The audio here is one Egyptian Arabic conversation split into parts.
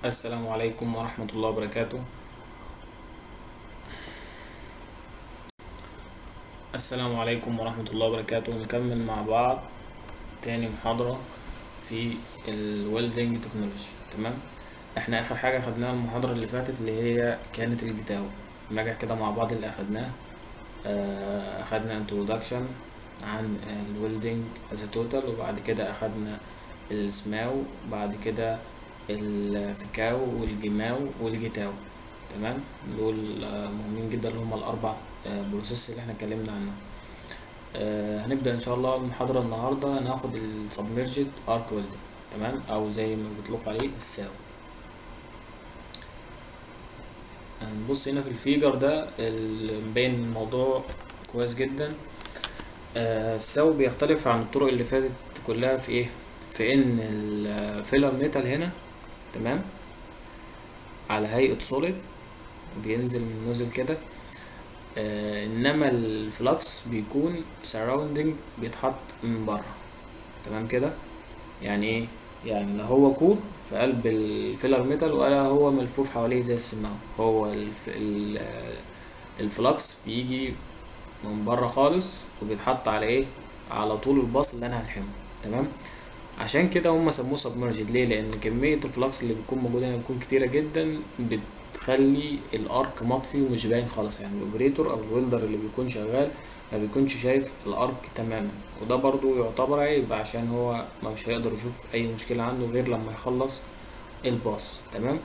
السلام عليكم ورحمة الله وبركاته السلام عليكم ورحمة الله وبركاته نكمل مع بعض تاني محاضرة في الويلدنج تكنولوجي تمام احنا اخر حاجة خدناها المحاضرة اللي فاتت اللي هي كانت الجتاو نراجع كده مع بعض اللي اخدناه آه، اخدنا انترودكشن عن الويلدنج از توتال وبعد كده اخدنا السماو بعد كده الفكاو والجماو والجتاو تمام دول آه، مهمين جدا اللي هما الاربع بروسيس اللي احنا اتكلمنا عنهم آه، هنبدأ ان شاء الله المحاضرة النهاردة هناخد السبمرجد ارك ويلدنج تمام او زي ما بيطلق عليه الساو هنبص هنا في الفيجر ده اللي مبين الموضوع كويس جدا آه، الساو بيختلف عن الطرق اللي فاتت كلها في ايه في ان الفيلر ميتال هنا تمام على هيئة سوليد بينزل من النوزل كده آه انما الفلكس بيكون سراوندنج بيتحط من بره تمام كده يعني ايه يعني لا هو كور في قلب الفيلر ميتال ولا هو ملفوف حواليه زي السماعة هو الف... ال- الفلكس بيجي من بره خالص وبيتحط على ايه على طول الباص اللي انا هلحمه تمام عشان كده هم سموه سبمرجد ليه لان كميه الفلكس اللي بتكون موجوده هنا بتكون كتيره جدا بتخلي الارك مطفي ومش باين خالص يعني الاوبريتور او الويلدر اللي بيكون شغال ما بيكونش شايف الارك تماما وده برضو يعتبر عيب عشان هو ما مش هيقدر يشوف اي مشكله عنده غير لما يخلص الباص تمام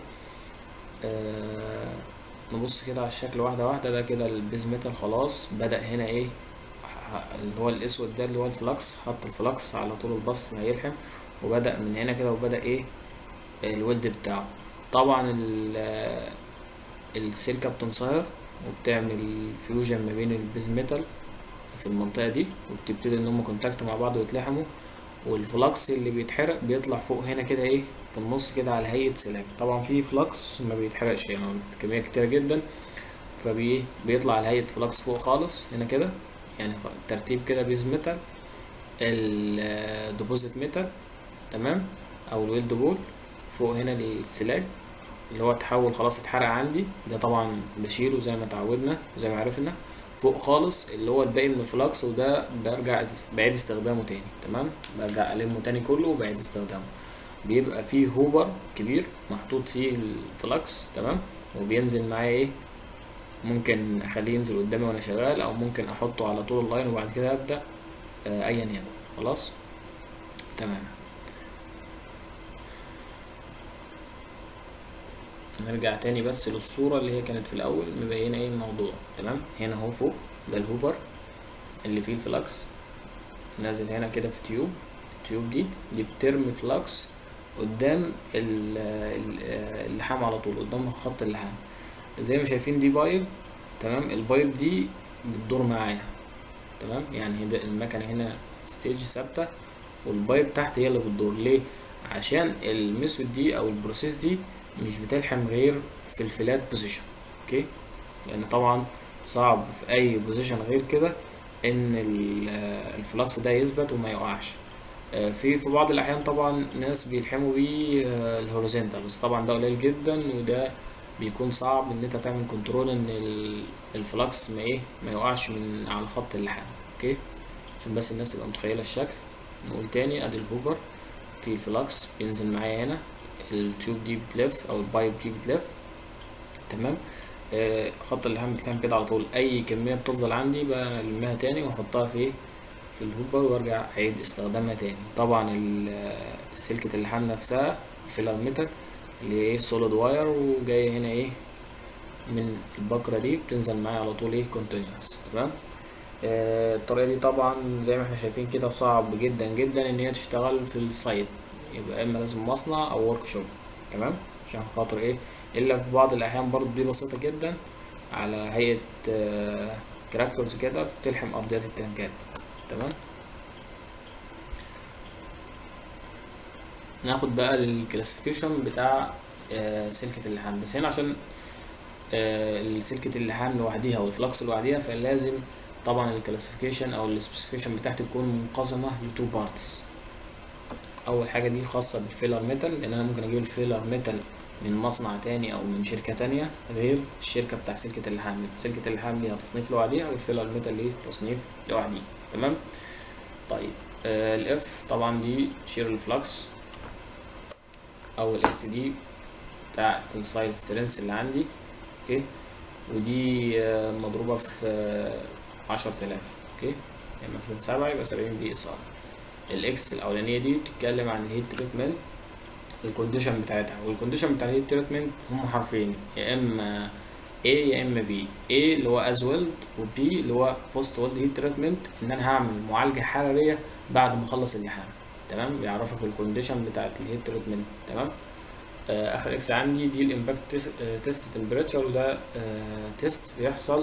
آه نبص كده على الشكل واحده واحده ده كده البيز ميتال خلاص بدأ هنا ايه ح- اللي هو الاسود ده اللي هو الفلكس حط الفلكس على طول الباص ما يلحم وبدأ من هنا كده وبدأ ايه الولد بتاعه طبعا ال- السلكة بتنصهر وبتعمل فيوجن ما بين البيز ميتال في المنطقة دي وبتبتدي ان هم كونتاكت مع بعض ويتلحموا والفلكس اللي بيتحرق بيطلع فوق هنا كده ايه في النص كده على هيئة سلام طبعا في فلكس ما بيتحرقش يعني كمية كتيرة جدا فبي بيطلع على هيئة فلكس فوق خالص هنا كده يعني خ- ترتيب كده بيز ميتال الديبوزيت ميتال تمام او الويلد بول فوق هنا السلاج اللي هو اتحول خلاص اتحرق عندي ده طبعا بشيله زي ما اتعودنا وزي ما عرفنا فوق خالص اللي هو الباقي من الفلكس وده برجع أس- بعيد استخدامه تاني تمام برجع ألمه تاني كله وبعيد استخدامه بيبقى فيه هوبر كبير محطوط فيه الفلكس تمام وبينزل معايا ايه ممكن اخليه ينزل قدامي وانا شغال او ممكن احطه على طول اللاين وبعد كده ابدا آه، ايا يكن خلاص تمام نرجع تاني بس للصورة اللي هي كانت في الأول مبينة ايه الموضوع تمام هنا اهو فوق ده الهوبر اللي فيه الفلكس نازل هنا كده في تيوب التيوب دي دي بترمي فلكس قدام ال- ال- اللحام على طول قدام خط اللحام زي ما شايفين دي بايب تمام البايب دي بتدور معايا تمام يعني ده المكنة هنا ستيج ثابتة والبايب تحت هي اللي بتدور ليه عشان الميثود دي او البروسيس دي مش بتلحم غير في الفلات بوزيشن اوكي لان طبعا صعب في اي بوزيشن غير كده ان ال- آه، الفلكس ده يثبت وما يقعش آه، في في بعض الاحيان طبعا ناس بيلحموا بيه آه، الهوريزونتال بس طبعا ده قليل جدا وده بيكون صعب ان انت تعمل كنترول ان ال- الفلكس ما ايه ما يقعش من على خط اللحام اوكي عشان بس الناس تبقى متخيله الشكل نقول تاني ادي الهوبر في فلكس بينزل معايا هنا التيوب دي بتلف او البايب دي بتلف تمام آه خط اللحام بتلحم كده على طول اي كميه بتفضل عندي بلمها تاني واحطها في ايه في الهوبر وارجع اعيد استخدامها تاني طبعا ال- آه، سلكة اللحام نفسها الفيلر ميتال اللي هي ايه سوليد واير وجاية هنا ايه من البكرة دي بتنزل معايا على طول ايه كونتينوس تمام آه، الطريقة دي طبعا زي ما احنا شايفين كده صعب جدا جدا ان هي تشتغل في السايت يبقى اما لازم مصنع او ورك شوب تمام عشان خاطر ايه الا في بعض الاحيان برضو دي بسيطة جدا على هيئة كراكتورز كده بتلحم ارضيات التنكات تمام ناخد بقى الكلاسيفيكيشن بتاع آه، سلكة اللحام بس هنا عشان آه، سلكة اللحام لوحديها والفلكس لوحديها فلازم طبعا الكلاسيفيكيشن او السبيسيفيكيشن بتاعتي تكون منقسمة لتو بارتس اول حاجه دي خاصه بالفيلر ميتال لان انا ممكن اجيب الفيلر ميتال من مصنع تاني او من شركه تانية غير الشركه بتاع سلكه اللحام يبقى سلكه اللحام ليها تصنيف لوحديها والفيلر ميتال ليه تصنيف لوحديه تمام طيب آه الاف طبعا دي شير الفلكس او الاكس دي بتاع تنسايل سترينث اللي عندي اوكي ودي آه مضروبه في آه عشرة آلاف اوكي يعني مثلا سبعة يبقى سبعين بي اس ار الاكس الاولانيه دي بتتكلم عن الهيت تريتمنت الكونديشن بتاعتها والكونديشن بتاع الهيت تريتمنت هم حرفين يا اما A يا اما B A اللي هو از ويلد و B اللي هو بوست ويلد هيت تريتمنت ان انا هعمل معالجه حراريه بعد ما اخلص اللحام تمام بيعرفك الكونديشن بتاعت الهيت تريتمنت تمام آه اخر اكس عندي دي الامباكت تيست تمبريتشر وده آه تيست بيحصل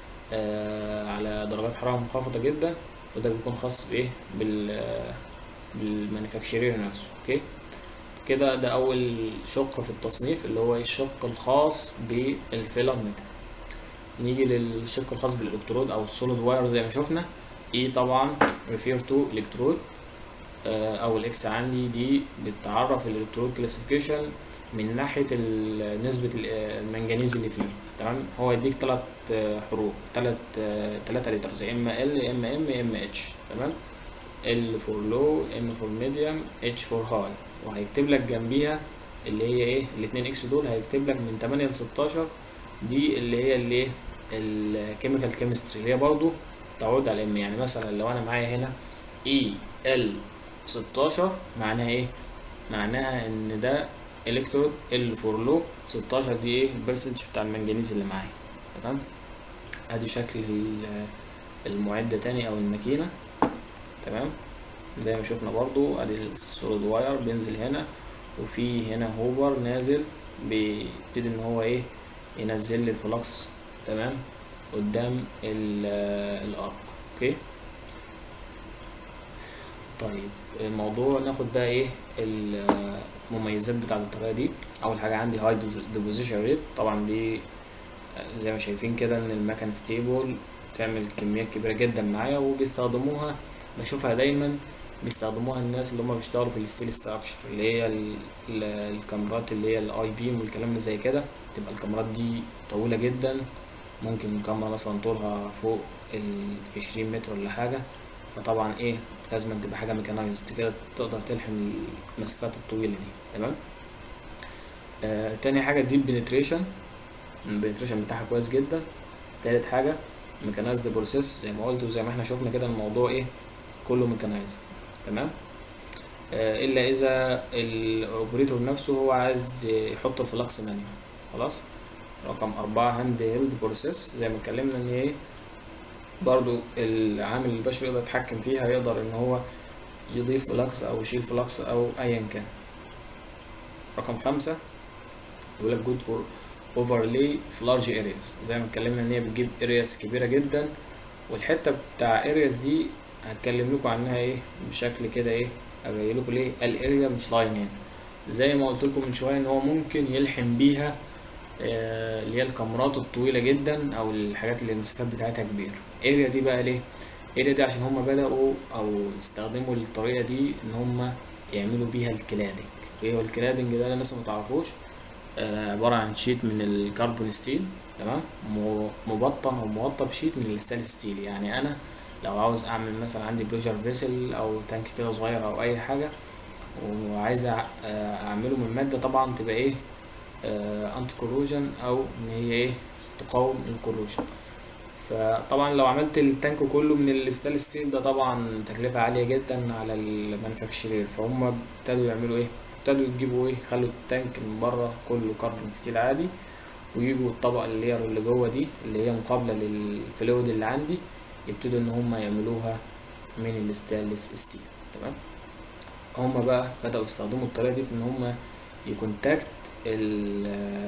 آه على درجات حراره منخفضه جدا وده بيكون خاص بايه بال بالمانيفاكتشرير نفسه اوكي كده ده اول شق في التصنيف اللي هو الشق الخاص بالفيلر ميتال نيجي للشق الخاص بالالكترود او السوليد واير زي ما شفنا اي طبعا ريفير تو الكترود او الاكس عندي دي بتعرف الالكترود كلاسيفيكيشن من ناحيه نسبه المنجنيز اللي فيه تمام هو يديك ثلاث حروف ثلاث ثلاثه لترز يا اما ال يا اما ام يا اما اتش تمام ال فور لو ام فور ميديوم اتش فور هاي وهيكتب لك جنبيها اللي هي ايه الاتنين اكس دول هيكتب لك من 8 ل 16 دي اللي هي اللي الكيميكال كيمستري اللي هي برضو تعود على ام يعني مثلا لو انا معايا هنا اي ال 16 معناها ايه معناها ان ده الكترود ال فور لو 16 دي ايه البرسنتج بتاع المنجنيز اللي معايا تمام ادي شكل المعدة تاني او الماكينة تمام زي ما شفنا برضو ادي السوليد واير بينزل هنا وفي هنا هوبر نازل بيبتدي ان هو ايه ينزل لي الفلكس تمام قدام الارك اوكي طيب الموضوع ناخد بقى ايه المميزات بتاعه الطريقه دي اول حاجه عندي هاي ديبوزيشن ريت طبعا دي زي ما شايفين كده ان المكن ستيبل تعمل كميات كبيره جدا معايا وبيستخدموها بشوفها دايما بيستخدموها الناس اللي هم بيشتغلوا في الستيل ستراكشر اللي هي ال ال الكاميرات اللي هي الاي بيم والكلام اللي زي كده تبقى الكاميرات دي طويله جدا ممكن كاميرا مثلا طولها فوق ال 20 متر ولا حاجه فطبعا ايه لازم تبقى حاجه ميكانايزد كده تقدر تلحم المسافات الطويله دي تمام آه تاني حاجه الديب بنتريشن البنتريشن بتاعها كويس جدا تالت حاجه ميكانايزد بروسيس زي ما قلت وزي ما احنا شفنا كده الموضوع ايه كله ميكانايزد تمام آه الا اذا الاوبريتور نفسه هو عايز يحط الفلكس مانيوال خلاص رقم أربعة هاند هيلد بروسيس زي ما اتكلمنا ان ايه برضو العامل البشري يقدر يتحكم فيها يقدر ان هو يضيف فلكس او يشيل فلكس او ايا كان رقم خمسة يقول لك جود فور اوفرلي في لارج ارياز زي ما اتكلمنا ان هي بتجيب ارياز كبيره جدا والحته بتاع ارياز دي هتكلم لكم عنها ايه بشكل كده ايه ابين لكم ليه الاريا مش لاينين زي ما قلت لكم من شويه ان هو ممكن يلحم بيها آه اللي هي الكاميرات الطويله جدا او الحاجات اللي المسافات بتاعتها كبيره اريا دي بقى ليه اريا دي عشان هم بداوا او استخدموا الطريقه دي ان هم يعملوا بيها الكلادنج ايه هو الكلادنج ده الناس ما تعرفوش آه عباره عن شيت من الكربون ستيل تمام مبطن او موطى بشيت من الستانلس ستيل يعني انا لو عاوز اعمل مثلا عندي بريشر فيسل او تانك كده صغير او اي حاجه وعايز اعمله من ماده طبعا تبقى ايه انتي كوروجن او ان هي ايه تقاوم الكوروجن فطبعا لو عملت التانك كله من الستانلس ستيل ده طبعا تكلفه عاليه جدا على المانيفاكتشرير فهم ابتدوا يعملوا ايه ابتدوا يجيبوا ايه خلوا التانك من بره كله كربون ستيل عادي ويجوا الطبقه اللير اللي جوه دي اللي هي مقابله للفلويد اللي عندي يبتدوا ان هم يعملوها من الستانلس ستيل تمام هم بقى بدأوا يستخدموا الطريقة دي في ان هم يكونتاكت ال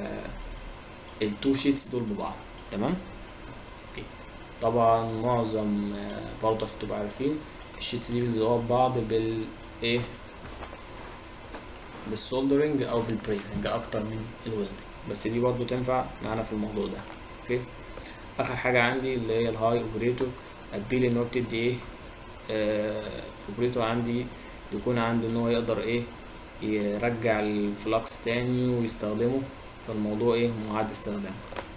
التو شيتس دول ببعض تمام اوكي طبعا معظم برضه عشان تبقوا عارفين الشيتس دي بيلزقوها ببعض بال ايه بالسولدرنج او بالبريزنج اكتر من الويلدنج بس دي برضه تنفع معانا في الموضوع ده اوكي اخر حاجه عندي اللي هي الهاي اوبريتور ابيل ان هو بتدي ايه اوبريتور عندي يكون عنده ان هو يقدر ايه يرجع الفلكس تاني ويستخدمه فالموضوع ايه معاد استخدامه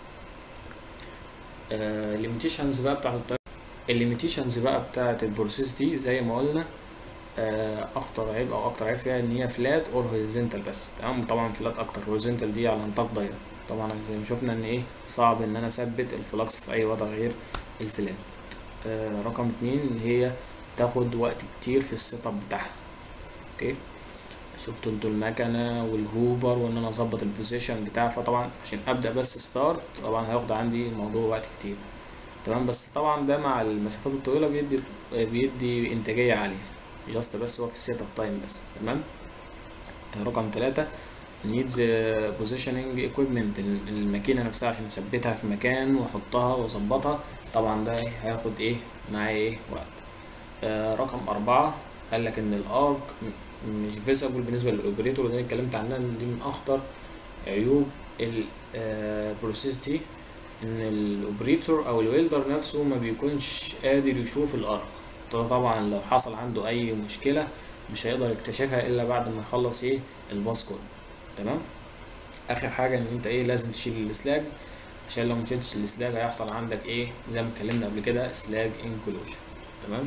الليميتيشنز بقى بتاعت الطريقة الليميتيشنز بقى بتاعت البروسيس دي زي ما قلنا آه، اخطر عيب او اكتر عيب فيها ان هي فلات اور هوريزونتال بس تمام طبعا فلات اكتر هوريزونتال دي على نطاق ضيق طبعا زي ما شفنا ان ايه صعب ان انا اثبت الفلكس في اي وضع غير الفلات آه رقم اتنين ان هي تاخد وقت كتير في السيت اب بتاعها اوكي شفت انتوا المكنه والهوبر وان انا اظبط البوزيشن بتاعها فطبعا عشان ابدا بس ستارت طبعا هياخد عندي الموضوع وقت كتير تمام بس طبعا ده مع المسافات الطويله بيدي بيدي انتاجيه عاليه جاست بس هو في السيت اب تايم بس تمام رقم ثلاثة needs positioning equipment الماكينة نفسها عشان اثبتها في مكان واحطها واظبطها طبعا ده هياخد ايه معايا ايه وقت آه رقم أربعة قال لك ان الارك مش فيزبل بالنسبة للاوبريتور اللي انا اتكلمت عنها ان دي من اخطر عيوب البروسيس دي ان الاوبريتور او الويلدر نفسه ما بيكونش قادر يشوف الارك ده طبعا لو حصل عنده اي مشكلة مش هيقدر يكتشفها الا بعد ما يخلص ايه الباص كود تمام اخر حاجة ان انت ايه لازم تشيل السلاج عشان لو مشيتش السلاج هيحصل عندك ايه زي ما اتكلمنا قبل كده سلاج انكلوجن تمام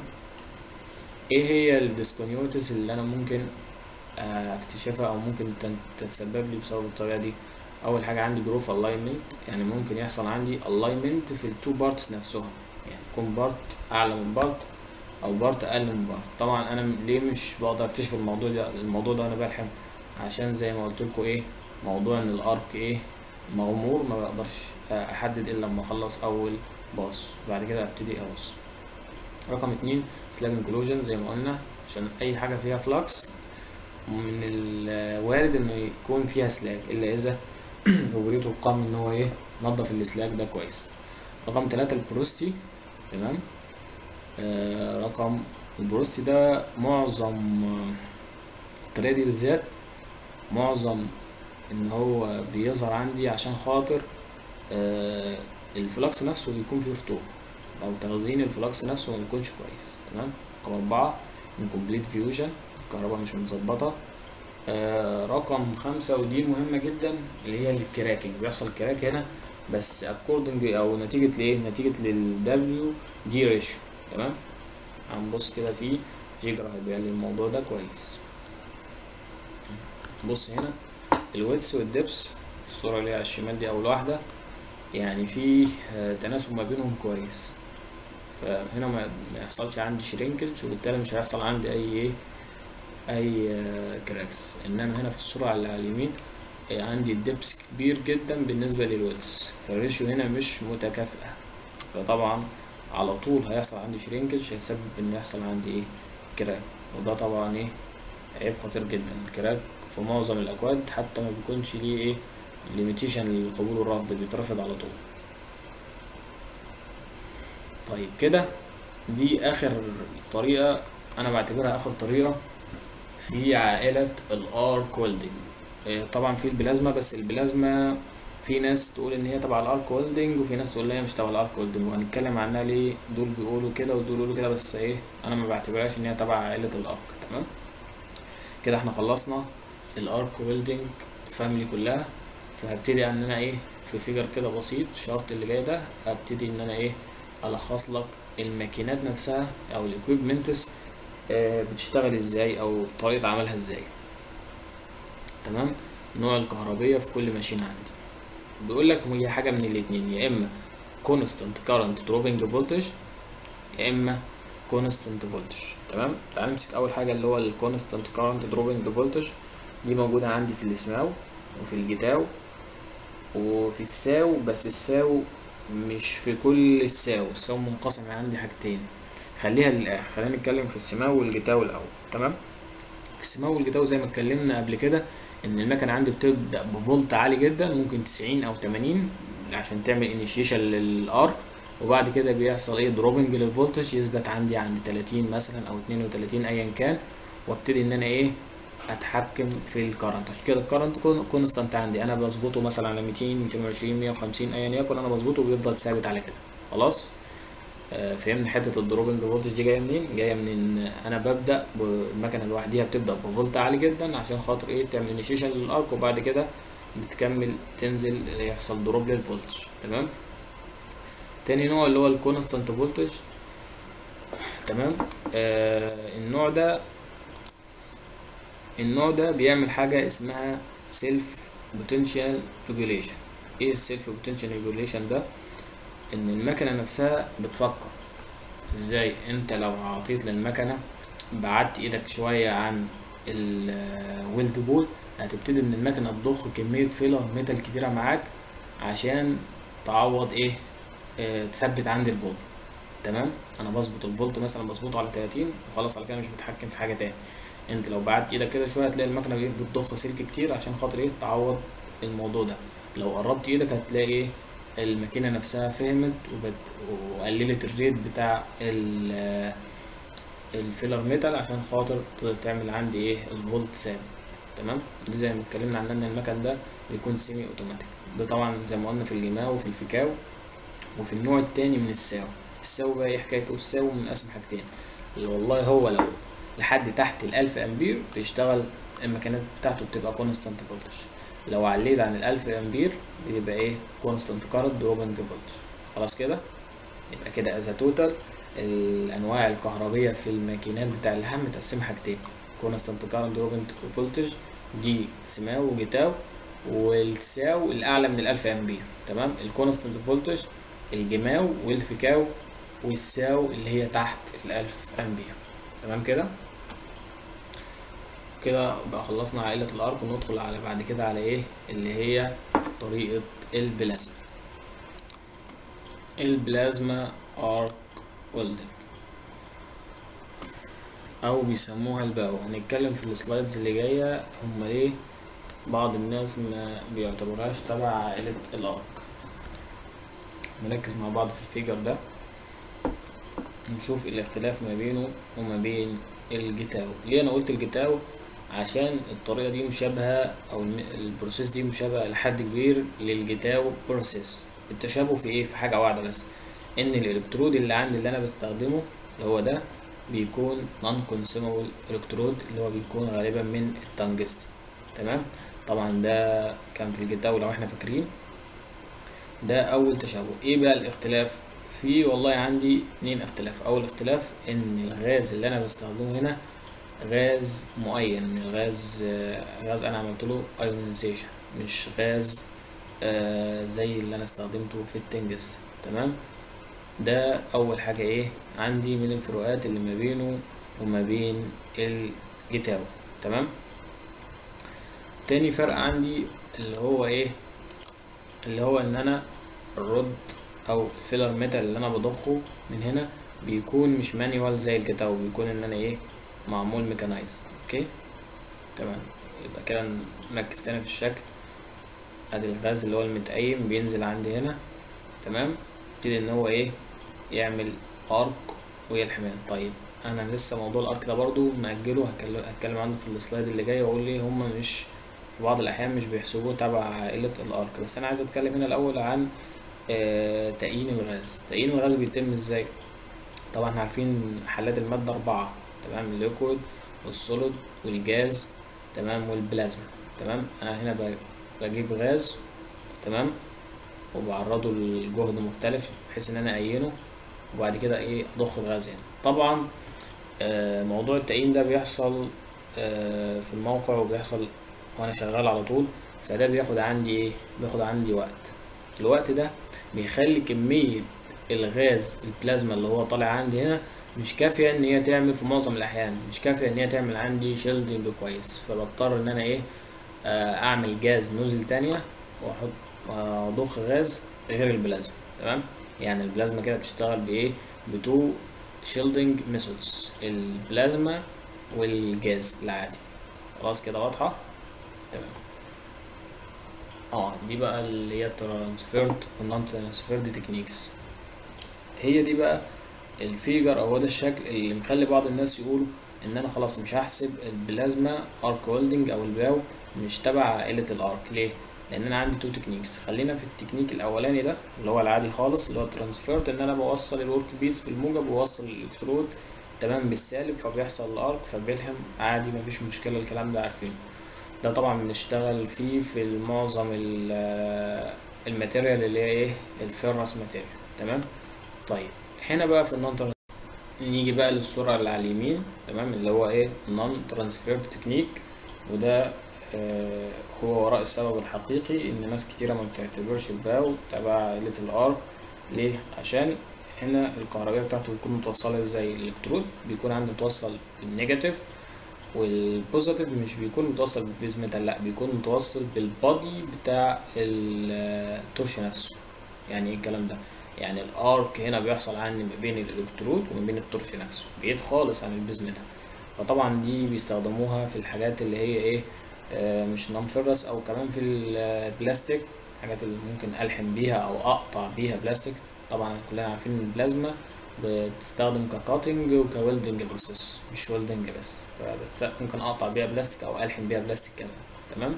ايه هي الديسكونيوتيز اللي انا ممكن اكتشفها او ممكن تتسبب لي بسبب الطريقة دي اول حاجة عندي جروف الاينمنت يعني ممكن يحصل عندي الاينمنت في التو بارتس نفسهم يعني يكون بارت اعلى من بارت او بارت اقل من بارت طبعا انا ليه مش بقدر اكتشف الموضوع ده الموضوع ده وانا بلحم عشان زي ما قلت لكم ايه موضوع ان الارك ايه مغمور ما بقدرش احدد الا لما اخلص اول باص بعد كده ابتدي ابص رقم اتنين سلاج انكلوجن زي ما قلنا عشان اي حاجه فيها فلكس من الوارد انه يكون فيها سلاج الا اذا الاوبريتور قام ان هو ايه نظف السلاج ده كويس رقم تلاتة البروستي تمام آه رقم البروستي ده معظم الطريقة دي بالذات معظم ان هو بيظهر عندي عشان خاطر آه الفلكس نفسه بيكون فيه رطوبة او تخزين الفلكس نفسه ما بيكونش كويس تمام رقم اربعة incomplete fusion الكهرباء مش متظبطة آه رقم خمسة ودي مهمة جدا اللي هي الكراكنج بيحصل كراك هنا بس according او نتيجة لايه نتيجة لل W دي ريشيو تمام هنبص كده في فيجر هيبين لي الموضوع ده كويس بص هنا الويدث والدبس في الصورة اللي على الشمال دي أول واحدة يعني في تناسب ما بينهم كويس فهنا ما يحصلش عندي شرينكج وبالتالي مش هيحصل عندي أي إيه أي كراكس إنما هنا في الصورة اللي على اليمين عندي الدبس كبير جدا بالنسبة للويدث فالريشيو هنا مش متكافئة فطبعا على طول هيحصل عندي شرينكج هيسبب ان يحصل عندي ايه كراك وده طبعا ايه عيب خطير جدا الكراك في معظم الاكواد حتى ما بيكونش ليه ايه ليميتيشن للقبول والرفض بيترفض على طول طيب كده دي اخر طريقة انا بعتبرها اخر طريقة في عائلة الارك ويلدنج طبعا في البلازما بس البلازما في ناس تقول ان هي تبع الارك ويلدنج وفي ناس تقول ان هي مش تبع الارك ويلدنج وهنتكلم عنها ليه دول بيقولوا كده ودول بيقولوا كده بس ايه انا ما بعتبرهاش ان هي تبع عائله الارك تمام كده احنا خلصنا الارك ويلدنج فاميلي كلها فهبتدي ان انا ايه في فيجر كده بسيط الشرط اللي جاي ده هبتدي ان انا ايه الخص لك الماكينات نفسها او الاكويبمنتس آه بتشتغل ازاي او طريقه عملها ازاي تمام نوع الكهربية في كل ماشين عندي بيقول لك هي حاجة من الاتنين يا إما constant current dropping voltage يا إما constant voltage تمام تعال نمسك أول حاجة اللي هو ال constant current dropping voltage دي موجودة عندي في السماو وفي الجتاو وفي الساو بس الساو مش في كل الساو الساو منقسم عندي حاجتين خليها للآخر خلينا نتكلم في السماو والجتاو الأول تمام في السماو والجتاو زي ما اتكلمنا قبل كده ان المكنه عندي بتبدا بفولت عالي جدا ممكن 90 او 80 عشان تعمل انيشيشن للارك وبعد كده بيحصل ايه دروبنج للفولتج يثبت عندي عند 30 مثلا او 32 ايا كان وابتدي ان انا ايه اتحكم في الكرنت عشان كده الكرنت كونستانت عندي انا بظبطه مثلا على 200 220 150 ايا يكن انا بظبطه وبيفضل ثابت على كده خلاص آه، فهمنا حته الدروبنج فولتج دي جايه منين جايه من ان انا ببدا بالمكنه لوحديها بتبدا بفولت عالي جدا عشان خاطر ايه تعمل انيشيشن للارك وبعد كده بتكمل تنزل يحصل دروب للفولتج تمام تاني نوع اللي هو الكونستانت فولتج تمام آه النوع ده النوع ده بيعمل حاجة اسمها سيلف بوتنشال ريجوليشن ايه السيلف بوتنشال ريجوليشن ده ان المكنة نفسها بتفكر ازاي انت لو عطيت للمكنة بعدت ايدك شوية عن الويلد بول هتبتدي ان المكنة تضخ كمية فيلر ميتال كتيرة معاك عشان تعوض ايه آه تثبت عندي الفولت تمام انا بظبط الفولت مثلا بظبطه على 30 وخلاص على كده مش بتحكم في حاجه تاني انت لو بعدت ايدك كده شويه هتلاقي المكنه ايه بتضخ سلك كتير عشان خاطر ايه تعوض الموضوع ده لو قربت ايدك هتلاقي ايه الماكينه نفسها فهمت وبت... وقللت الريت بتاع ال الفيلر ميتال عشان خاطر تعمل عندي ايه الفولت ثابت تمام دي زي ما اتكلمنا عن ان المكن ده بيكون سيمي اوتوماتيك ده طبعا زي ما قلنا في الجماو وفي الفيكاو وفي النوع التاني من الساو الساو بقى ايه حكايته الساو من اسم حاجتين اللي والله هو لو لحد تحت الألف أمبير بيشتغل المكانات بتاعته بتبقى كونستانت فولتج لو عليت عن الألف أمبير بيبقى ايه كونستانت كارنت دروبنج فولتج خلاص كده يبقى كده از توتال الأنواع الكهربية في الماكينات بتاع اللحام متقسمة حاجتين كونستانت كارنت دروبنج فولتج دي سماو وجتاو والساو الأعلى من الألف أمبير تمام الكونستانت فولتج الجماو والفيكاو والساو اللي هي تحت الألف أمبير تمام كده كده بقى خلصنا عائلة الأرك وندخل على بعد كده على إيه اللي هي طريقة البلازما البلازما أرك ويلدنج أو بيسموها الباو هنتكلم في السلايدز اللي جاية هما ليه بعض الناس ما بيعتبرهاش تبع عائلة الأرك نركز مع بعض في الفيجر ده نشوف الاختلاف ما بينه وما بين الجتاو ليه انا قلت الجتاو عشان الطريقه دي مشابهه او البروسيس دي مشابهه لحد كبير للجتاو بروسيس التشابه في ايه في حاجه واحده بس ان الالكترود اللي عندي اللي انا بستخدمه اللي هو ده بيكون نون كونسيومبل الكترود اللي هو بيكون غالبا من التنجستي تمام طبعا ده كان في الجتاو لو احنا فاكرين ده اول تشابه ايه بقى الاختلاف في والله عندي اتنين اختلاف اول اختلاف ان الغاز اللي انا بستخدمه هنا غاز معين مش غاز غاز انا عملت له ايونيزيشن مش غاز آه زي اللي انا استخدمته في التنجس تمام ده اول حاجة ايه عندي من الفروقات اللي ما بينه وما بين الجتاو تمام تاني فرق عندي اللي هو ايه اللي هو ان انا الرد او الفيلر ميتال اللي انا بضخه من هنا بيكون مش مانيوال زي الجتاو بيكون ان انا ايه معمول ميكانايزد اوكي تمام يبقى كده نركز تاني في الشكل ادي الغاز اللي هو المتقيم بينزل عندي هنا تمام يبتدي ان هو ايه يعمل ارك ويلحمان طيب انا لسه موضوع الارك ده برضو مأجله هتكلم عنه في السلايد اللي جاي واقول ليه هما مش في بعض الاحيان مش بيحسبوه تبع عائلة الارك بس انا عايز اتكلم هنا الاول عن آه تأيين الغاز تأيين الغاز بيتم ازاي طبعا احنا عارفين حالات المادة أربعة تمام الليكويد والسوليد والجاز تمام والبلازما تمام أنا هنا بجيب غاز تمام وبعرضه لجهد مختلف بحيث إن أنا أعينه وبعد كده إيه أضخ الغاز هنا طبعا آه موضوع التأيين ده بيحصل آه في الموقع وبيحصل وأنا شغال على طول فده بياخد عندي إيه بياخد عندي وقت الوقت ده بيخلي كمية الغاز البلازما اللي هو طالع عندي هنا مش كافية ان هي تعمل في معظم الاحيان مش كافية ان هي تعمل عندي شيلدنج كويس فبضطر ان انا ايه اعمل جاز نوزل تانية واحط واضخ غاز غير البلازما تمام يعني البلازما كده بتشتغل بايه بتو شيلدنج ميثودز البلازما والجاز العادي خلاص كده واضحة تمام اه دي بقى اللي هي ترانسفيرد والنون ترانسفيرد تكنيكس هي دي بقى الفيجر او هو ده الشكل اللي مخلي بعض الناس يقولوا ان انا خلاص مش هحسب البلازما ارك ويلدنج او الباو مش تبع عائلة الارك ليه لان انا عندي تو تكنيكس خلينا في التكنيك الاولاني ده اللي هو العادي خالص اللي هو ترانسفيرد ان انا بوصل الورك بيس بالموجب وبوصل الالكترود تمام بالسالب فبيحصل الارك فبيلهم عادي مفيش مشكله الكلام ده عارفينه ده طبعا بنشتغل فيه في معظم ال- الماتيريال اللي هي ايه الفيرنس ماتيريال تمام طيب هنا بقى في النون نيجي بقى للصورة اللي على اليمين تمام اللي هو ايه نون ترانسفيرد تكنيك وده آه هو وراء السبب الحقيقي ان ناس كتيرة ما بتعتبرش الباو تبع ليتل ار ليه عشان هنا الكهربية بتاعته بتكون متوصلة ازاي الالكترود بيكون عنده متوصل بالنيجاتيف والبوزيتيف مش بيكون متوصل بالبيز ميتال لا بيكون متوصل بالبادي بتاع التورش نفسه يعني ايه الكلام ده يعني الارك هنا بيحصل عندي ما بين الالكترود وما بين التورش نفسه بعيد خالص عن البيز ميتال فطبعا دي بيستخدموها في الحاجات اللي هي ايه آه مش نون فيرس او كمان في البلاستيك الحاجات اللي ممكن الحم بيها او اقطع بيها بلاستيك طبعا كلنا عارفين ان البلازما بتستخدم ككاتنج وكويلدنج بروسيس مش ويلدنج بس فممكن اقطع بيها بلاستيك او الحم بيها بلاستيك كمان تمام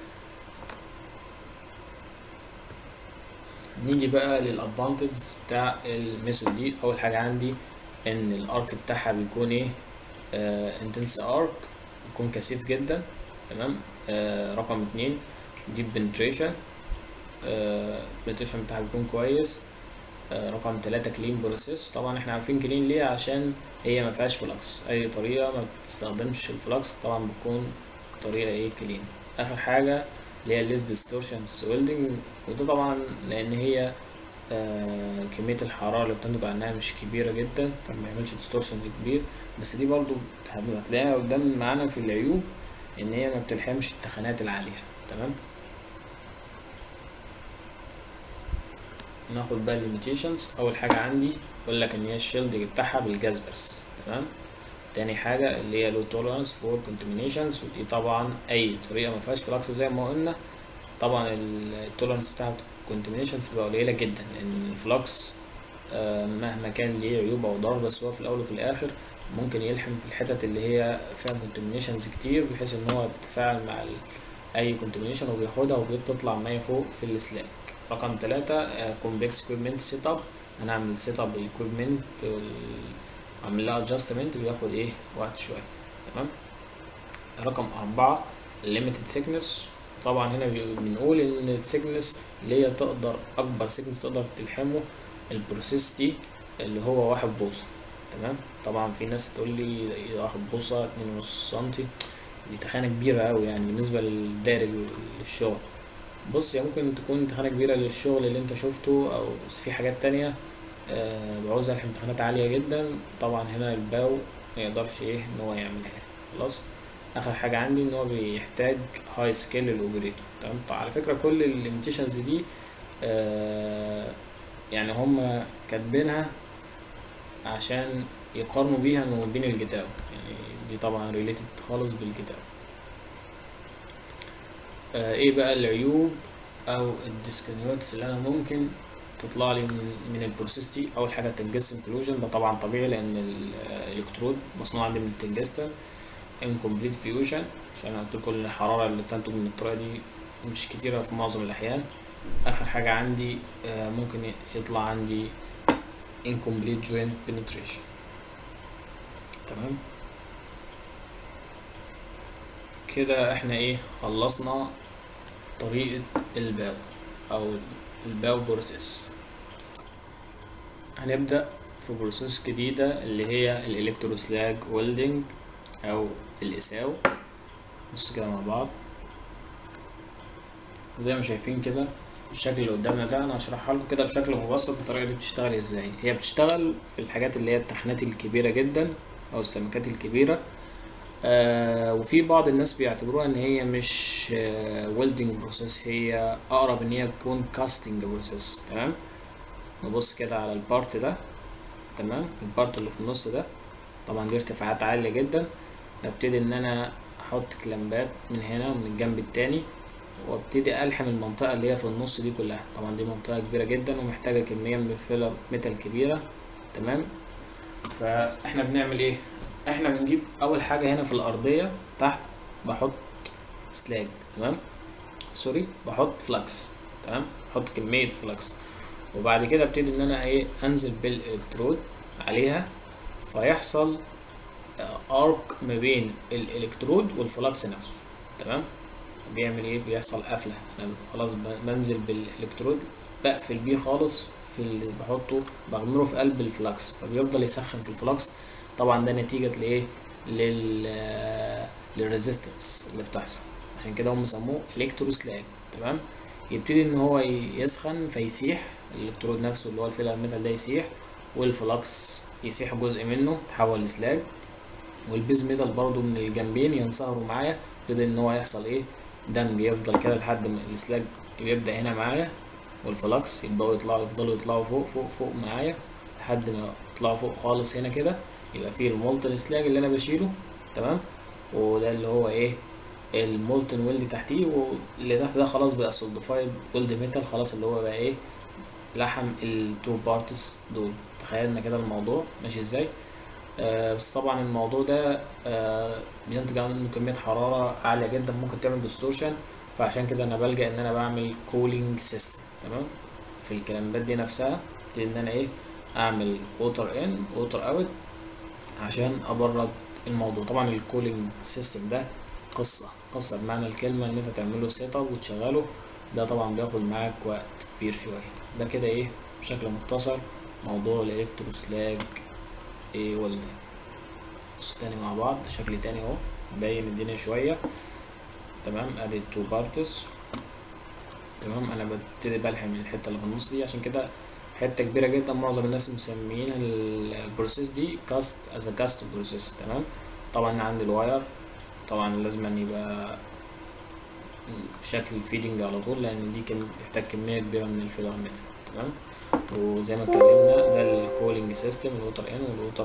نيجي بقى للادفانتج بتاع الميثود دي اول حاجه عندي ان الارك بتاعها بيكون ايه انتنس ارك بيكون كثيف جدا تمام آه رقم اتنين ديب بنتريشن البنتريشن بتاعها بيكون كويس آه رقم تلاتة كلين بروسيس طبعا احنا عارفين كلين ليه عشان هي ما فيهاش فلكس اي طريقه ما بتستخدمش الفلكس طبعا بتكون طريقه ايه كلين اخر حاجه اللي هي الليس ديستورشن ويلدنج وده طبعا لان هي آه كمية الحرارة اللي بتنتج عنها مش كبيرة جدا فما يعملش ديستورشن كبير بس دي برضو هتلاقيها قدام معانا في العيوب ان هي ما بتلحمش التخانات العالية تمام ناخد بقى الليميتيشنز اول حاجة عندي بقول لك ان هي الشيلدنج بتاعها بالجاز بس تمام تاني حاجة اللي هي low tolerance for contaminations ودي طبعا أي طريقة ما فيهاش فلكس زي ما قلنا طبعا التولرنس بتاعها contaminations بتبقى قليلة جدا لأن الفلكس آه مهما كان ليه عيوب أو ضرر بس هو في الأول وفي الآخر ممكن يلحم في الحتت اللي هي فيها contaminations كتير بحيث إن هو بيتفاعل مع أي contamination وبياخدها وبتطلع مية فوق في السلاك رقم تلاتة آه complex equipment setup هنعمل setup الايكويبمنت اعمل لها adjustment بياخد ايه وقت شويه تمام رقم أربعة limited thickness طبعا هنا بنقول ان السيكنس اللي هي تقدر اكبر سيكنس تقدر تلحمه البروسيس دي اللي هو واحد بوصة تمام طبعا في ناس تقول لي واحد بوصة اتنين ونص سنتي دي تخانة كبيرة اوي يعني بالنسبة للدارج للشغل بص هي ممكن تكون تخانة كبيرة للشغل اللي انت شفته او في حاجات تانية آه بعوز الحم تخانات عالية جدا طبعا هنا الباو ميقدرش ايه ان هو يعملها خلاص اخر حاجة عندي ان هو بيحتاج هاي سكيل للاوبريتور تمام طيب على فكرة كل الليميتيشنز دي آه يعني هم كاتبينها عشان يقارنوا بيها ما بين الجيتار يعني دي طبعا ريليتد خالص بالجيتار آه ايه بقى العيوب او الديسكونيوتس اللي انا ممكن تطلع لي من, من البروسيس دي اول حاجه التنجست انكلوجن ده طبعا طبيعي لان الالكترود مصنوع عندي من التنجستر incomplete fusion عشان قلت لكم الحراره اللي بتنتج من الطريقه دي مش كتيره في معظم الاحيان اخر حاجه عندي آه ممكن يطلع عندي incomplete joint penetration تمام كده احنا ايه خلصنا طريقه الباو او الباو بروسيس هنبدا في بروسيس جديده اللي هي الالكتروسلاج ويلدنج او الاساو بص كده مع بعض زي ما شايفين كده الشكل اللي قدامنا ده انا هشرحها لكم كده بشكل مبسط الطريقه دي بتشتغل ازاي هي بتشتغل في الحاجات اللي هي التخنات الكبيره جدا او السمكات الكبيره آه وفي بعض الناس بيعتبروها ان هي مش آه ويلدنج بروسيس هي اقرب ان هي تكون كاستنج بروسيس تمام نبص كده على البارت ده تمام البارت اللي في النص ده طبعا دي ارتفاعات عالية جدا ببتدي ان انا احط كلامبات من هنا ومن الجنب التاني وابتدي الحم المنطقة اللي هي في النص دي كلها طبعا دي منطقة كبيرة جدا ومحتاجة كمية من الفيلر ميتال كبيرة تمام فاحنا بنعمل ايه احنا بنجيب اول حاجة هنا في الارضية تحت بحط سلاج تمام سوري بحط فلكس تمام بحط كميه فلكس وبعد كده ابتدي ان انا ايه انزل بالالكترود عليها فيحصل ارك ما بين الالكترود والفلكس نفسه تمام بيعمل ايه بيحصل قفله انا خلاص بنزل بالالكترود بقفل بيه خالص في اللي بحطه بغمره في قلب الفلكس فبيفضل يسخن في الفلكس طبعا ده نتيجه لايه لل للريزيستنس اللي بتحصل عشان كده هم سموه الكتروسلاج تمام يبتدي ان هو يسخن فيسيح الالكترود نفسه اللي هو الفيلر ميتال ده يسيح والفلكس يسيح جزء منه تحول لسلاج والبيز ميتال برضو من الجنبين ينصهروا معايا يبتدي ان هو يحصل ايه دمج يفضل كده لحد ما السلاج بيبدا هنا معايا والفلكس يبداوا يطلعوا يفضلوا يطلعوا فوق فوق فوق معايا لحد ما يطلعوا فوق خالص هنا كده يبقى فيه المولتن سلاج اللي انا بشيله تمام وده اللي هو ايه المولتن ويلد تحتيه واللي تحت ده خلاص بقى سولدفايد ويلد ميتال خلاص اللي هو بقى ايه لحم التو بارتس دول تخيلنا كده الموضوع ماشي ازاي آه بس طبعا الموضوع ده آه بينتج عنه كمية حرارة عالية جدا ممكن تعمل ديستورشن فعشان كده انا بلجأ ان انا بعمل كولينج سيستم تمام في الكلامات دي نفسها ابتدي ان انا ايه اعمل ووتر ان ووتر اوت عشان ابرد الموضوع طبعا الكولينج سيستم ده قصة قصة بمعنى الكلمة ان انت تعمله سيت اب وتشغله ده طبعا بياخد معاك وقت كبير شوية ده كده ايه بشكل مختصر موضوع الالكتروسلاج ايه ولد بص تاني مع بعض شكل تاني اهو باين الدنيا شوية تمام ادي التو بارتس تمام انا ببتدي بلحم الحتة اللي في النص دي عشان كده حتة كبيرة جدا معظم الناس مسميين البروسيس دي كاست از كاست بروسيس تمام طبعا عندي الواير طبعا لازم أن يبقى شكل الفيدنج على طول لان دي كان بيحتاج كمية كبيرة من الفيلر ميتال تمام وزي ما اتكلمنا ده الكولينج سيستم الووتر ان والووتر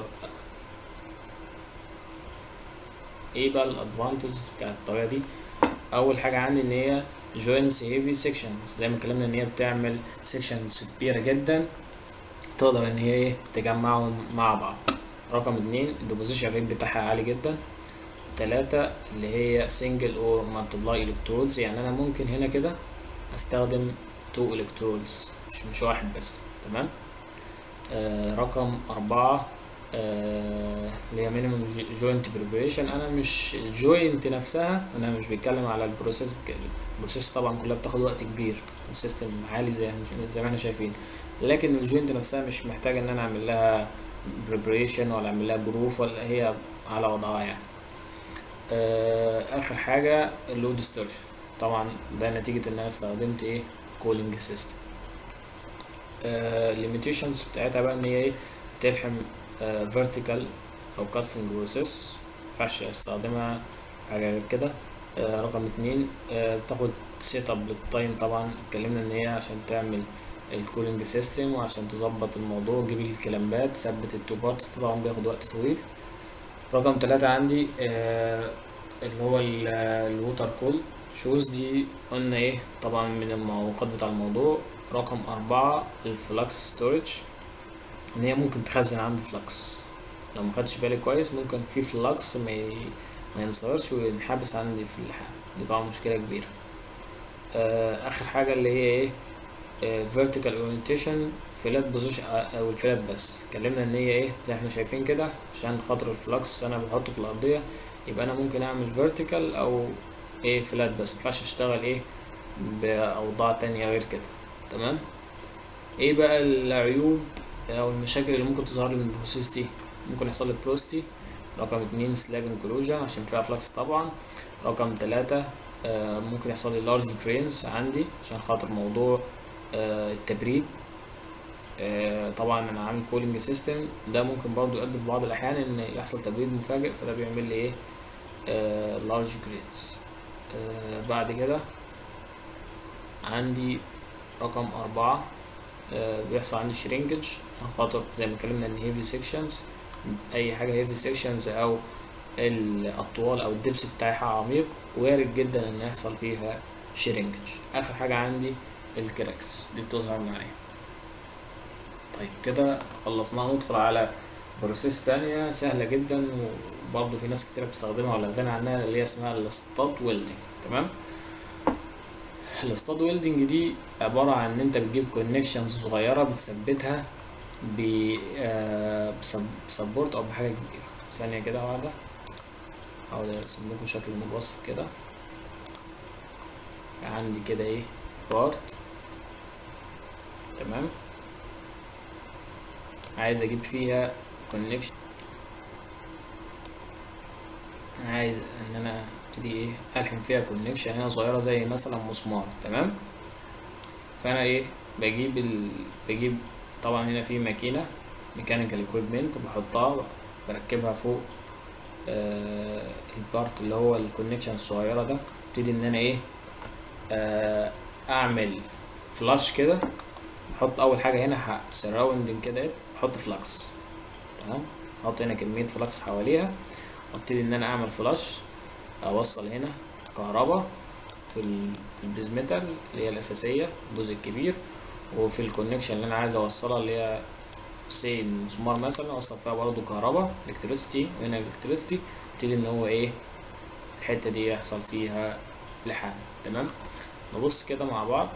ايه بقى الادفانتجز بتاع الطريقه دي اول حاجه عندي ان هي جوينتس هيفي سيكشنز زي ما اتكلمنا ان هي بتعمل سيكشنز كبيره جدا تقدر ان هي ايه تجمعهم مع بعض رقم اتنين الديبوزيشن ريت بتاعها عالي جدا تلاتة اللي هي سنجل اور مالتبلاي الكترودز يعني انا ممكن هنا كده استخدم تو الكترودز مش مش واحد بس تمام آه رقم أربعة آه اللي هي مينيمم جوينت بريبريشن انا مش الجوينت نفسها انا مش بتكلم على البروسيس البروسيس طبعا كلها بتاخد وقت كبير السيستم عالي زي زي ما احنا شايفين لكن الجوينت نفسها مش محتاجه ان انا اعمل لها بريبريشن ولا اعمل لها جروف ولا هي على وضعها يعني آه اخر حاجه اللو ديستورشن طبعا ده نتيجه ان انا استخدمت ايه كولينج سيستم الليميتيشنز بتاعتها بقى ان هي ايه بتلحم فيرتيكال او كاستنج بروسيس مينفعش استخدمها في حاجه غير كده آه رقم اتنين آه بتاخد سيت اب للتايم طبعا اتكلمنا ان هي عشان تعمل الكولينج سيستم وعشان تظبط الموضوع تجيب الكلامبات تثبت التو بارتس طبعا بياخد وقت طويل رقم تلاتة عندي آه اللي هو الووتر كول شوز دي قلنا ايه طبعا من المعوقات بتاع الموضوع رقم أربعة الفلكس ستورج إن هي ممكن تخزن عندي فلكس لو مخدتش بالي كويس ممكن في فلكس ما ي... ما ينصهرش وينحبس عندي في اللحام دي طبعا مشكلة كبيرة آه آخر حاجة اللي هي ايه آه vertical orientation فلات بوزيشن أو الفلات بس اتكلمنا إن هي ايه زي احنا شايفين كده عشان خاطر الفلكس أنا بحطه في الأرضية يبقى أنا ممكن أعمل vertical أو ايه فلات بس مينفعش أشتغل ايه بأوضاع تانية غير كده تمام ايه بقى العيوب او المشاكل اللي ممكن تظهر لي من البروسيس دي ممكن يحصل لي بروستي رقم اتنين سلاج انكلوجن عشان فيها فلكس طبعا رقم تلاتة آه ممكن يحصل لي لارج جرينز عندي عشان خاطر موضوع آه التبريد آه طبعا انا عامل كولينج سيستم ده ممكن برضو يؤدي في بعض الاحيان ان يحصل تبريد مفاجئ فده بيعمل لي ايه لارج جرينز بعد كده عندي رقم أربعة آه بيحصل عندي شرينجج عشان خاطر زي ما اتكلمنا ان هيفي سيكشنز اي حاجة هيفي سيكشنز او الاطوال او الدبس بتاعها عميق وارد جدا ان يحصل فيها شرينجج اخر حاجة عندي الكراكس دي بتظهر معايا طيب كده خلصناها ندخل على بروسيس تانية سهلة جدا وبرضه في ناس كتير بتستخدمها ولا غنى عنها اللي هي اسمها الستات ويلدنج تمام الاستاد ويلدنج دي عبارة عن ان انت بتجيب كونكشنز صغيرة بتثبتها ب بسبورت او بحاجة كبيرة ثانية كده واحدة احاول ارسم لكم شكل مبسط كده عندي كده ايه بارت تمام عايز اجيب فيها كونكشن عايز ان انا ابتدي ايه الحم فيها كونكشن هنا صغيره زي مثلا مسمار تمام فانا ايه بجيب ال... بجيب طبعا هنا في ماكينه ميكانيكال اكويبمنت بحطها بركبها فوق آه البارت اللي هو الكونكشن الصغيره ده ابتدي ان انا ايه آه اعمل فلاش كده بحط اول حاجه هنا سراوندنج كده ايه بحط فلكس تمام احط هنا كميه فلكس حواليها وابتدي ان انا اعمل فلاش اوصل هنا كهرباء في ال في البيز ميتال اللي هي الاساسيه الجزء الكبير وفي الكونكشن اللي انا عايز اوصلها اللي هي سي المسمار مثلا اوصل فيها برضه كهرباء الكتريستي وهنا الكتريستي ابتدي ان هو ايه الحته دي يحصل فيها لحام تمام نبص كده مع بعض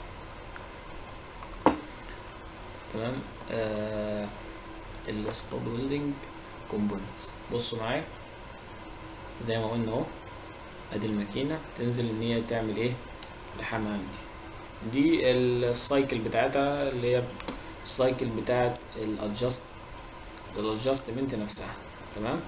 تمام آه الستاد ويلدنج كومبوننتس بصوا معايا زي ما قلنا اهو ادي الماكينه تنزل ان هي تعمل ايه لحام عندي دي السايكل بتاعتها اللي هي السايكل بتاعت الادجست الادجستمنت نفسها تمام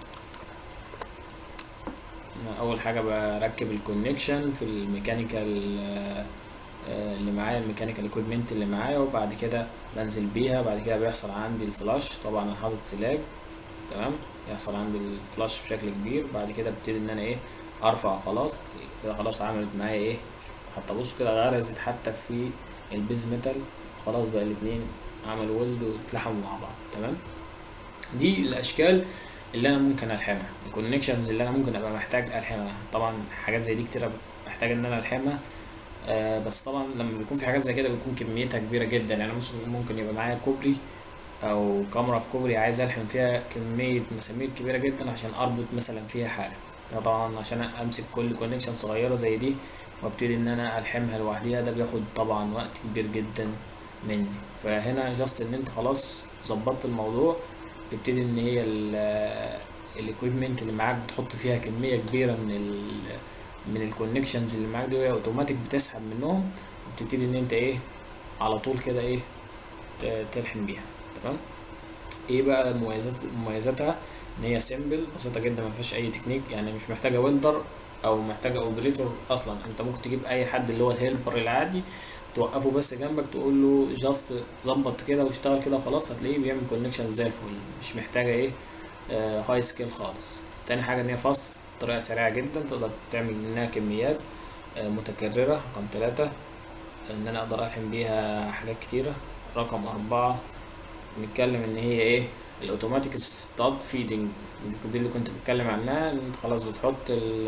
اول حاجه بركب الكونكشن في الميكانيكال اللي معايا الميكانيكال اكويبمنت اللي معايا وبعد كده بنزل بيها بعد كده بيحصل عندي الفلاش طبعا انا حاطط سلاج تمام يحصل عندي الفلاش بشكل كبير بعد كده ابتدي ان انا ايه ارفع خلاص كده خلاص عملت معايا ايه حتى بص كده غرزت حتى في البيز ميتال خلاص بقى الاتنين عملوا ولد واتلحموا مع بعض تمام دي الاشكال اللي انا ممكن الحمها الكونكشنز اللي انا ممكن ابقى محتاج الحمها طبعا حاجات زي دي كتير محتاج ان انا الحمها آه بس طبعا لما بيكون في حاجات زي كده بيكون كميتها كبيره جدا يعني ممكن يبقى معايا كوبري او كاميرا في كوبري عايز الحم فيها كميه مسامير كبيره جدا عشان اربط مثلا فيها حاجه ده طبعا عشان امسك كل كونكشن صغيره زي دي وابتدي ان انا الحمها لوحديها ده بياخد طبعا وقت كبير جدا مني فهنا جاست ان انت خلاص ظبطت الموضوع تبتدي ان هي الاكويبمنت اللي معاك بتحط فيها كميه كبيره من ال من الكونكشنز اللي معاك دي وهي اوتوماتيك بتسحب منهم وبتبتدي ان انت ايه على طول كده ايه تلحم بيها تمام ايه بقى مميزات مميزاتها ان هي سيمبل بسيطه جدا ما فيهاش اي تكنيك يعني مش محتاجه ويلدر او محتاجه اوبريتور اصلا انت ممكن تجيب اي حد اللي هو الهيلبر العادي توقفه بس جنبك تقول له جاست ظبط كده واشتغل كده وخلاص هتلاقيه بيعمل كونكشن زي الفل مش محتاجه ايه آه هاي سكيل خالص تاني حاجه ان هي فاست طريقه سريعه جدا تقدر تعمل منها كميات آه متكرره رقم ثلاثة ان انا اقدر الحم بيها حاجات كتيره رقم أربعة بنتكلم ان هي ايه الاوتوماتيك ستاد فيدنج دي اللي كنت بتكلم عنها ان انت خلاص بتحط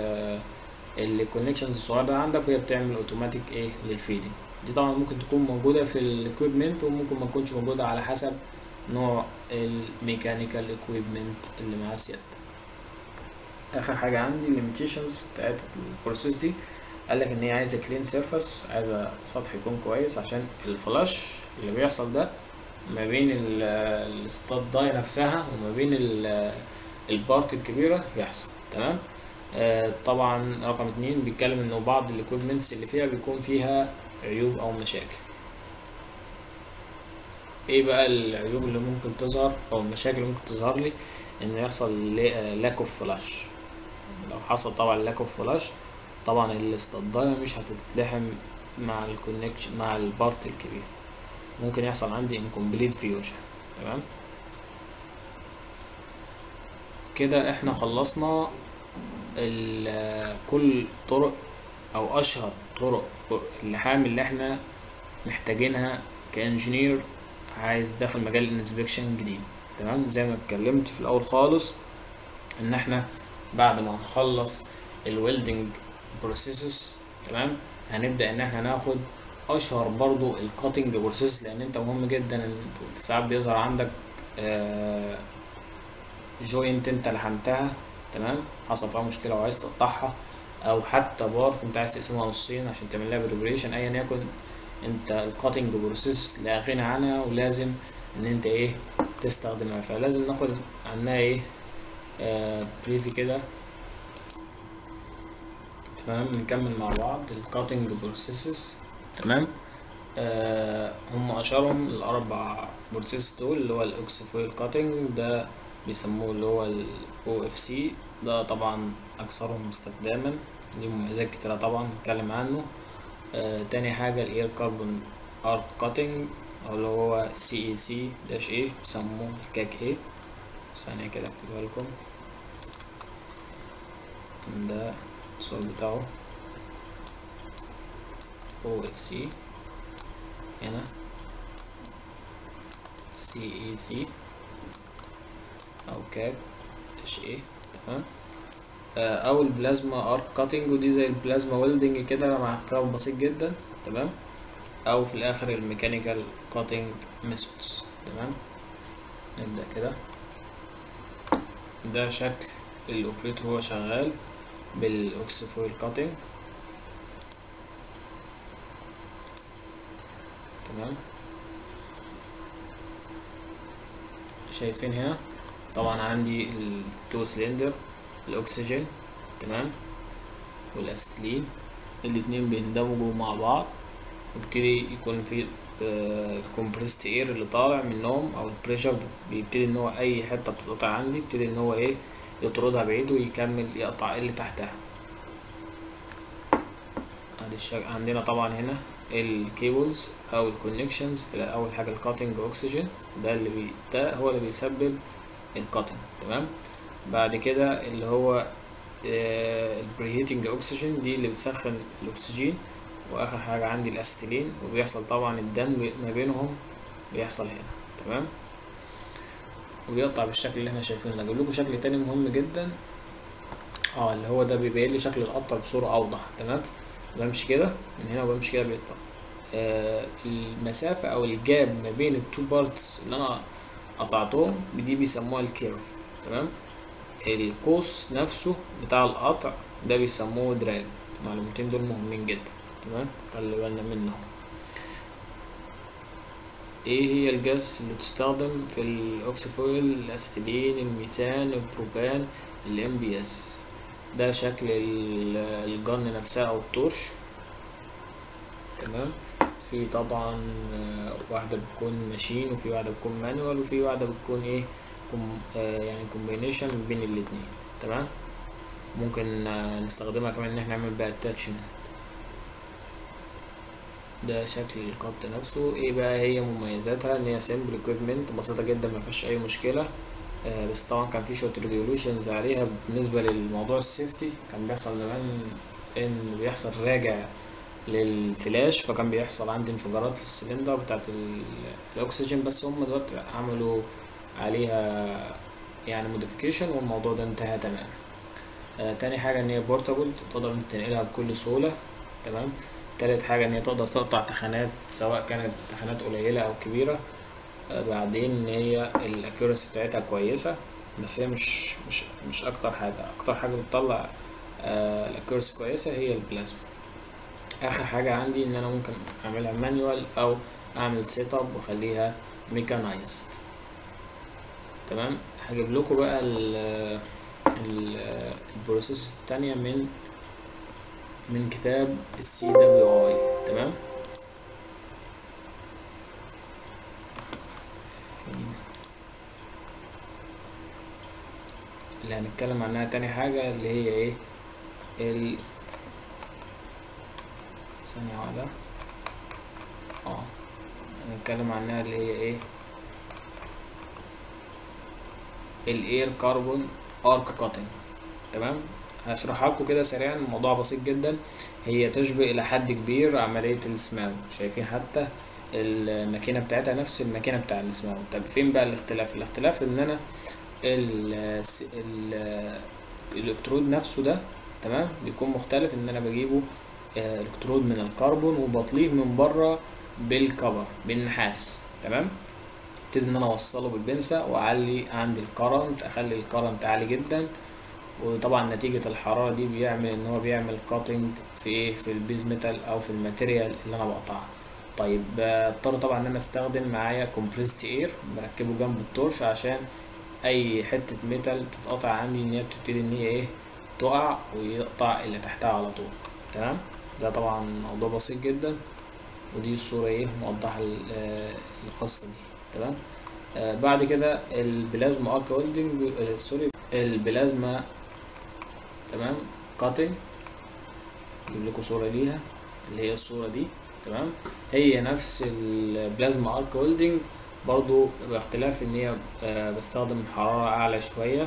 الكونكشنز الصغيره ده عندك وهي بتعمل اوتوماتيك ايه للفيدنج دي طبعا ممكن تكون موجوده في الاكويبمنت وممكن ما تكونش موجوده على حسب نوع الميكانيكال اكويبمنت اللي مع سيادتك اخر حاجه عندي الليميتيشنز بتاعت البروسيس دي قال لك ان هي عايزه كلين سيرفيس عايزه سطح يكون كويس عشان الفلاش اللي بيحصل ده ما بين الستاد داي نفسها وما بين البارت الكبيره يحصل تمام آه طبعا رقم اتنين بيتكلم انه بعض الاكويبمنتس اللي فيها بيكون فيها عيوب او مشاكل ايه بقى العيوب اللي ممكن تظهر او المشاكل اللي ممكن تظهر لي ان يحصل لاك اوف فلاش لو حصل طبعا لاك اوف فلاش طبعا الاستضاية مش هتتلحم مع الكونكشن مع البارت الكبير ممكن يحصل عندي incomplete fusion تمام كده احنا خلصنا كل طرق او اشهر طرق اللحام اللي احنا محتاجينها كانجينير عايز داخل مجال الانسبكشن جديد تمام زي ما اتكلمت في الاول خالص ان احنا بعد ما نخلص الويلدنج بروسيسز تمام هنبدا ان احنا ناخد اشهر برضو الكاتنج بروسيس لان انت مهم جدا ان في ساعات بيظهر عندك آه جوينت انت لحمتها تمام حصل فيها مشكله وعايز تقطعها او حتى بارت انت عايز تقسمها نصين عشان تعمل لها بريبريشن ايا يكن انت الكاتنج بروسيس لا غنى عنها ولازم ان انت ايه تستخدمها فلازم ناخد عنها ايه آه بريفي كده تمام نكمل مع بعض الكاتنج بروسيسز تمام آه هم اشهرهم الاربع بروسيس دول اللي هو الاوكسيفويل كاتنج ده بيسموه اللي هو الاو اف سي ده طبعا اكثرهم استخداما ليه مميزات كتيرة طبعا نتكلم عنه آه تاني حاجة الاير كاربون ارك كاتنج او اللي هو سي اي سي داش ايه بيسموه الكاك ايه ثانية كده اكتبها لكم ده الصور بتاعه او اف سي هنا سي اي سي او كاك داش ايه تمام او البلازما ارك كاتنج ودي زي البلازما ويلدنج كده مع اختلاف بسيط جدا تمام او في الاخر الميكانيكال كاتنج ميثودز تمام نبدا كده ده شكل الاوبريتور هو شغال بالاوكسيفويل كاتنج تمام شايفين هنا طبعا عندي التو سلندر الاكسجين تمام والاستلين الاتنين بيندمجوا مع بعض ويبتدي يكون في الكومبريست اير اللي طالع منهم او البريشر بيبتدي ان هو اي حته بتتقطع عندي بيبتدي ان هو ايه يطردها بعيد ويكمل يقطع اللي تحتها ادي الشك... عندنا طبعا هنا الكيبلز او الكونكشنز اول حاجه الكاتنج اوكسجين ده اللي بي... ده هو اللي بيسبب الكاتنج تمام بعد كده اللي هو البريهيتنج اوكسجين دي اللي بتسخن الاكسجين واخر حاجه عندي الاستيلين وبيحصل طبعا الدمج ما بينهم بيحصل هنا تمام وبيقطع بالشكل اللي احنا شايفينه ده اجيب لكم شكل تاني مهم جدا اه اللي هو ده بيبين لي شكل القطع بصوره اوضح تمام بمشي كده من هنا وبمشي كده بيقطع آه المسافه او الجاب ما بين التو بارتس اللي انا قطعتهم دي بيسموها الكيرف تمام القوس نفسه بتاع القطع ده بيسموه دراج المعلومتين دول مهمين جدا تمام خلي بالنا منهم ايه هي الجاز اللي تستخدم في الاوكسيفويل الاستيلين الميثان البروبان الام بي اس ده شكل الجن نفسها او التورش تمام في طبعا واحدة بتكون ماشين وفي واحدة بتكون مانوال وفي واحدة بتكون ايه كم آه يعني كومبينيشن بين الاتنين تمام ممكن آه نستخدمها كمان ان احنا نعمل بقى اتاتشمنت ده شكل القبض نفسه ايه بقى هي مميزاتها ان هي سيمبل اكويبمنت بسيطة جدا ما فيهاش اي مشكلة آه بس طبعا كان في شوية ريجولوشنز عليها بالنسبة للموضوع السيفتي كان بيحصل زمان ان بيحصل راجع للفلاش فكان بيحصل عندي انفجارات في السلندر بتاعت الاكسجين بس هم دلوقتي عملوا عليها يعني موديفيكيشن والموضوع ده انتهى تمام آه تاني حاجة ان هي بورتابل تقدر انت تنقلها بكل سهولة تمام تالت حاجة ان هي تقدر تقطع تخانات سواء كانت تخانات قليلة او كبيرة آه بعدين ان هي الاكيورسي بتاعتها كويسة بس هي مش مش مش اكتر حاجة اكتر حاجة بتطلع آه الاكيورسي كويسة هي البلازما اخر حاجة عندي ان انا ممكن اعملها مانيوال او اعمل سيت اب واخليها ميكانايزد تمام هجيب لكم بقى ال البروسيس التانية من من كتاب السي دبليو اي تمام اللي هنتكلم عنها تاني حاجة اللي هي ايه ال ثانية واحدة اه هنتكلم عنها اللي هي ايه الاير كاربون ارك كاتنج تمام هشرحها لكم كده سريعا الموضوع بسيط جدا هي تشبه الى حد كبير عمليه السماو شايفين حتى الماكينه بتاعتها نفس الماكينه بتاع السماو طب فين بقى الاختلاف الاختلاف ان انا ال ال الالكترود نفسه ده تمام بيكون مختلف ان انا بجيبه الكترود من الكربون وبطليه من بره بالكبر بالنحاس تمام ابتدي ان انا اوصله بالبنسة واعلي عندي الكرنت اخلي الكرنت عالي جدا وطبعا نتيجة الحرارة دي بيعمل ان هو بيعمل كاتنج في ايه في البيز ميتال او في الماتيريال اللي انا بقطعها طيب اضطر طبعا ان انا استخدم معايا كومبريست اير بركبه جنب التورش عشان اي حتة ميتال تتقطع عندي ان هي بتبتدي ان هي ايه تقع ويقطع اللي تحتها على طول تمام ده طبعا موضوع بسيط جدا ودي الصورة ايه موضحة القصة دي تمام آه بعد كده البلازما ارك ويلدنج آه سوري البلازما تمام كاتنج اجيب لكم صورة ليها اللي هي الصورة دي تمام هي نفس البلازما ارك ويلدنج برضو باختلاف ان هي آه بستخدم حرارة اعلى شوية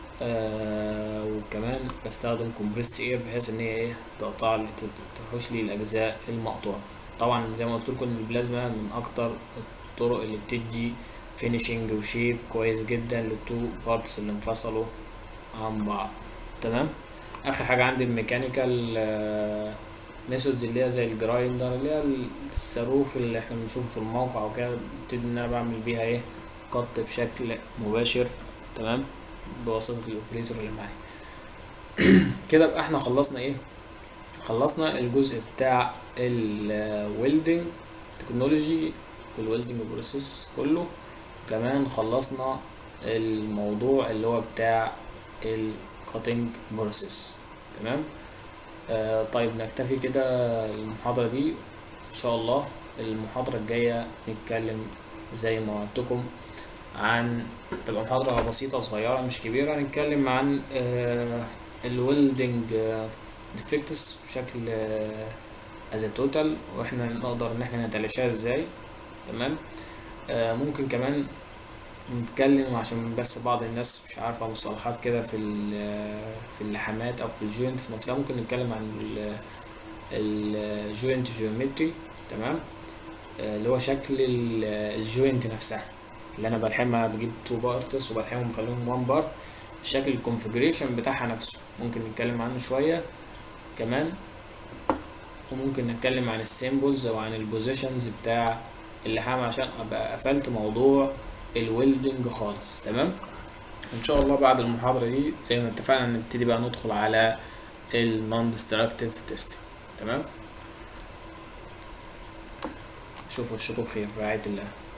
آه وكمان بستخدم كومبريست اير بحيث ان هي ايه تقطع لي تحوش لي الاجزاء المقطوعة طبعا زي ما قلت لكم البلازما من اكتر الطرق اللي بتدي فينيشنج وشيب كويس جدا للتو بارتس اللي انفصلوا عن بعض تمام اخر حاجه عندي الميكانيكال آه ميثودز اللي هي زي الجرايندر اللي هي الصاروخ اللي احنا بنشوفه في الموقع وكده ببتدي ان انا بعمل بيها ايه قط بشكل مباشر تمام بواسطه الاوبريتور اللي معايا كده بقى احنا خلصنا ايه خلصنا الجزء بتاع الويلدنج تكنولوجي والويلدنج بروسيس كله كمان خلصنا الموضوع اللي هو بتاع الكاتنج بروسيس تمام آه طيب نكتفي كده المحاضرة دي ان شاء الله المحاضرة الجاية نتكلم زي ما وعدتكم عن تبقى محاضرة بسيطة صغيرة مش كبيرة نتكلم عن آه الويلدنج ديفكتس بشكل از توتال واحنا نقدر ان احنا نتلاشاها ازاي تمام آه ممكن كمان نتكلم عشان بس بعض الناس مش عارفه مصطلحات كده في في اللحامات او في الجوينتس نفسها ممكن نتكلم عن الجوينت جيومتري تمام آه اللي هو شكل الجوينت نفسها اللي انا بلحمها بجيب تو بارتس وبلحمهم بخليهم وان بارت شكل الكونفجريشن بتاعها نفسه ممكن نتكلم عنه شويه كمان وممكن نتكلم عن السيمبلز او عن البوزيشنز بتاع اللحام عشان ابقى قفلت موضوع الويلدنج خالص تمام ان شاء الله بعد المحاضره دي زي ما اتفقنا نبتدي بقى ندخل على النون ديستركتيف تيستنج تمام اشوفوا وشكم بخير في رعايه الله